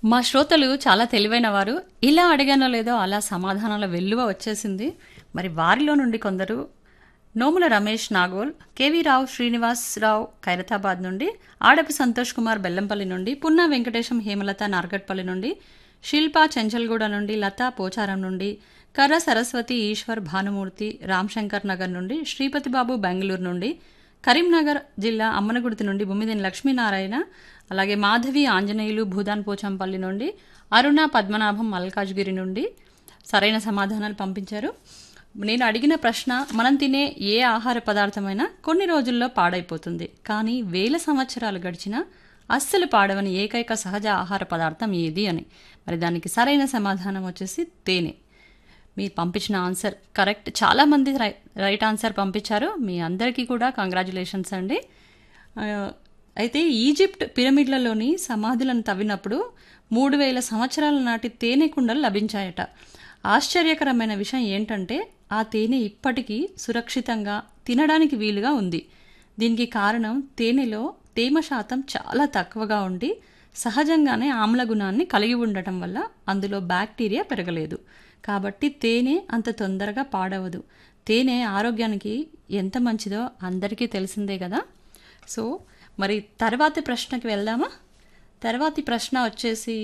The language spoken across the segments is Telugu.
మా శ్రోతలు చాలా తెలివైన వారు ఇలా అడిగానో లేదో అలా సమాధానాల వెల్లువ వచ్చేసింది మరి వారిలో నుండి కొందరు నోముల రమేష్ నాగోల్ కేవీ రావు శ్రీనివాస్ రావు ఖైరతాబాద్ నుండి ఆడపి సంతోష్ కుమార్ బెల్లంపల్లి నుండి పున్నా వెంకటేశం హేమలత నార్గట్పల్లి నుండి శిల్పా చెంచల్గూడ నుండి లతా పోచారం నుండి కర్ర సరస్వతి ఈశ్వర్ భానుమూర్తి రామ్శంకర్ నగర్ నుండి శ్రీపతి బాబు బెంగళూరు నుండి కరీంనగర్ జిల్లా అమ్మనగుర్తి నుండి బొమ్మిదిని లక్ష్మీనారాయణ అలాగే మాధవి ఆంజనేయులు భూదాన్ పోచంపల్లి నుండి అరుణ పద్మనాభం మల్కాజ్గిరి నుండి సరైన సమాధానాలు పంపించారు నేను అడిగిన ప్రశ్న మనం తినే ఏ ఆహార పదార్థమైనా కొన్ని రోజుల్లో పాడైపోతుంది కానీ వేల సంవత్సరాలు గడిచినా అస్సలు పాడవని ఏకైక సహజ ఆహార పదార్థం ఏది అని మరి దానికి సరైన సమాధానం వచ్చేసి తేనె మీరు పంపించిన ఆన్సర్ కరెక్ట్ చాలామంది రై రైట్ ఆన్సర్ పంపించారు మీ అందరికీ కూడా కంగ్రాచులేషన్స్ అండి ఆ, అయితే ఈజిప్ట్ పిరమిడ్లలోని సమాధులను తవ్వినప్పుడు మూడు వేల సంవత్సరాల నాటి తేనె కుండలు లభించాయట ఆశ్చర్యకరమైన విషయం ఏంటంటే ఆ తేనె ఇప్పటికీ సురక్షితంగా తినడానికి వీలుగా ఉంది దీనికి కారణం తేనెలో తేమ శాతం చాలా తక్కువగా ఉండి సహజంగానే ఆమ్ల గుణాన్ని కలిగి ఉండటం వల్ల అందులో బ్యాక్టీరియా పెరగలేదు కాబట్టి తేనె అంత తొందరగా పాడవదు తేనె ఆరోగ్యానికి ఎంత మంచిదో అందరికీ తెలిసిందే కదా సో మరి తర్వాతి ప్రశ్నకి వెళ్దామా తర్వాతి ప్రశ్న వచ్చేసి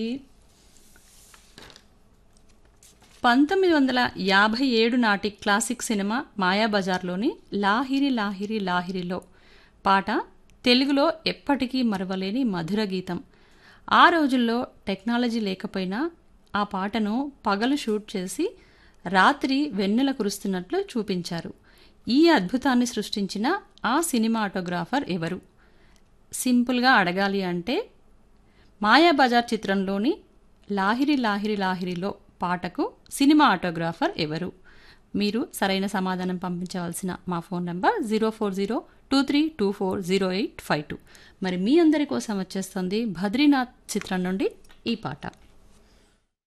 పంతొమ్మిది వందల యాభై ఏడు నాటి క్లాసిక్ సినిమా మాయాబజార్లోని లాహిరి లాహిరి లాహిరిలో పాట తెలుగులో ఎప్పటికీ మరవలేని మధుర గీతం ఆ రోజుల్లో టెక్నాలజీ లేకపోయినా ఆ పాటను పగలు షూట్ చేసి రాత్రి వెన్నెల కురుస్తున్నట్లు చూపించారు ఈ అద్భుతాన్ని సృష్టించిన ఆ సినిమాటోగ్రాఫర్ ఎవరు సింపుల్గా అడగాలి అంటే మాయాబజార్ చిత్రంలోని లాహిరి లాహిరి లాహిరిలో పాటకు సినిమా ఆటోగ్రాఫర్ ఎవరు మీరు సరైన సమాధానం పంపించవలసిన మా phone number zero four zero two three two four zero eight five two మరి మీ అందరి కోసం వచ్చేస్తుంది బద్రీనాథ్ చిత్రం నుండి ఈ పాట